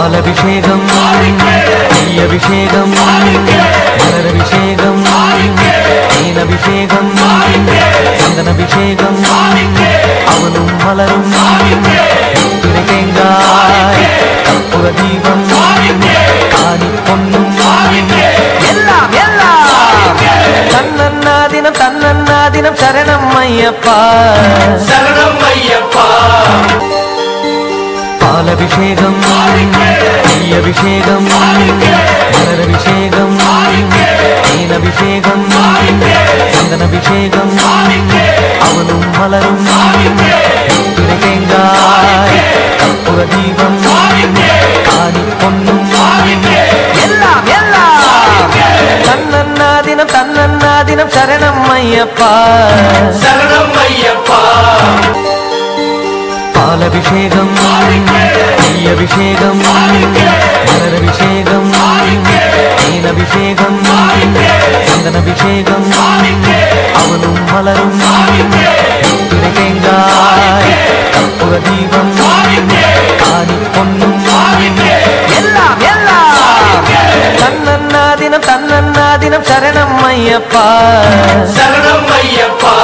பாலபிஷேகம் அபிஷேகம் மலரபிஷேகம் தேனபிஷேகம் சந்தனபிஷேகம் அவனும் மலரும் துணை தேங்காய் கற்பூர தீபம் ஆணி பொன்னும் எல்லாம் எல்லாம் தன்னன்னா தினம் தன்னன்னா தினம் சரணம் ஐயப்பா சரணம் ஐயப்பா பாலபிஷேகம் அபிஷேகம் மலரபிஷேகம் தேனபிஷேகம் சந்தனபிஷேகம் அவனும் மலரும் துணை தேங்காய் கற்பூர தீபம் ஆணி பொன்னும் எல்லாம் எல்லாம் தன்னன்னா தினம் தன்னன்னா தினம் சரணம் ஐயப்பா சரணம் ஐயப்பா பாலபிஷேகம் அபிஷேகம் மலரபிஷேகம் தேனபிஷேகம் சந்தனபிஷேகம் அவனும் மலரும் துணை தேங்காய் கற்பூர தீபம் ஆணி பொன்னும் எல்லாம் எல்லாம் தன்னன்னா தினம் தன்னன்னா தினம் சரணம் ஐயப்பா சரணம் ஐயப்பா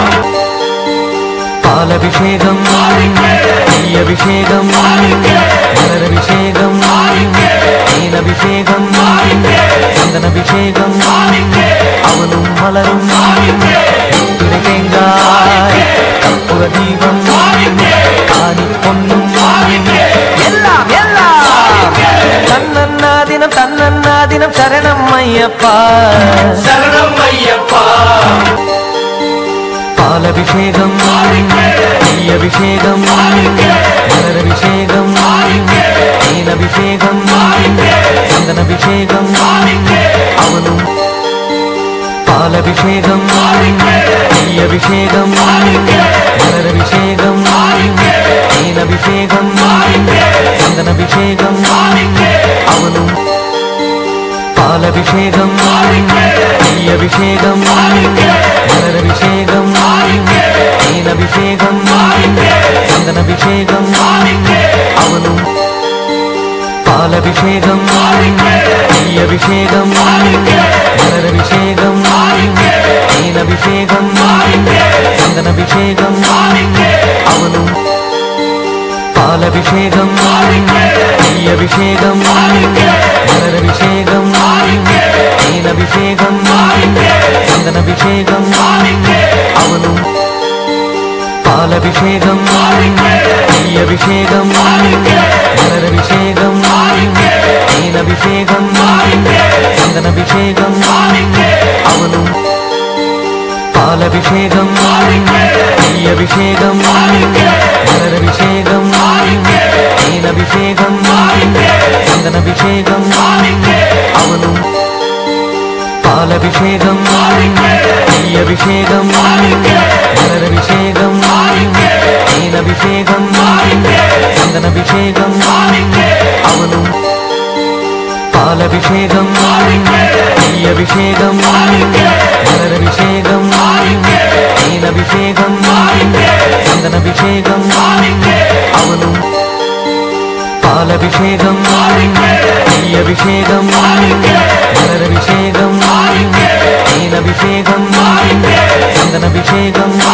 பாலபிஷேகம் அபிஷேகம் மலரபிஷேகம் தேனபிஷேகம் சந்தனபிஷேகம் அவனும் மலரும் துணை தேங்காய் கற்பூர தீபம் ஆணி பொன்னும் எல்லாம் எல்லாம் தன்னன்னா தினம் தன்னன்னா தினம் சரணம் ஐயப்பா சரணம் ஐயப்பா பாலபிஷேகம் அபிஷேகம் மலரபிஷேகம் தேனபிஷேகம் சந்தனபிஷேகம் அவனும் பாலபிஷேகம் அபிஷேகம் மலரபிஷேகம் தேனபிஷேகம் சந்தனபிஷேகம் அவனும் பாலபிஷேகம் அபிஷேகம் மலரபிஷேகம் தேனபிஷேகம் சந்தனபிஷேகம் அவனும் பாலபிஷேகம் அபிஷேகம் மலரபிஷேகம் தேனபிஷேகம் சந்தனபிஷேகம் அவனும் பாலபிஷேகம் அபிஷேகம் மலரபிஷேகம் தேனபிஷேகம் சந்தனபிஷேகம் அவனும் பாலபிஷேகம் அபிஷேகம் மலரபிஷேகம் தேனபிஷேகம் சந்தனபிஷேகம் அவனும் பாலபிஷேகம் அபிஷேகம் மலரபிஷேகம் தேனபிஷேகம் சந்தனபிஷேகம் அவனும் பாலபிஷேகம் அபிஷேகம் மலரபிஷேகம் தேனபிஷேகம் சந்தனபிஷேகம் அவனும் பாலபிஷேகம் அபிஷேகம் மலரபிஷேகம் தேனபிஷேகம் சந்தனபிஷேகம் அவனும் பாலபிஷேகம் அபிஷேகம் மலரபிஷேகம் தேனபிஷேகம் சந்தனபிஷேகம்